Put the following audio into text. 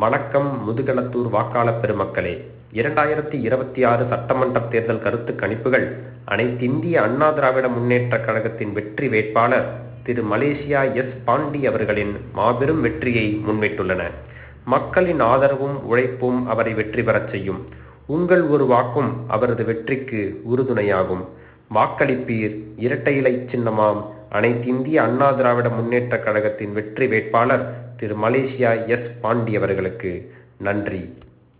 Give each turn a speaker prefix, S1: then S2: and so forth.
S1: வணக்கம் முதுகளத்தூர் வாக்காளர் பெருமக்களே இரண்டாயிரத்தி இருபத்தி ஆறு சட்டமன்ற தேர்தல் கருத்து கணிப்புகள் அனைத்திந்திய அண்ணா திராவிட முன்னேற்ற கழகத்தின் வெற்றி வேட்பாளர் திரு மலேசியா எஸ் பாண்டி அவர்களின் மாபெரும் வெற்றியை முன்வைத்துள்ளன மக்களின் ஆதரவும் உழைப்பும் அவரை வெற்றி பெறச் செய்யும் உங்கள் ஒரு வாக்கும் அவரது வெற்றிக்கு உறுதுணையாகும் வாக்களிப்பீர் இரட்டை இலை சின்னமாம் அனைத்திந்திய அண்ணா திராவிட முன்னேற்ற கழகத்தின் வெற்றி வேட்பாளர் திரு மலேசியா எஸ் பாண்டி அவர்களுக்கு நன்றி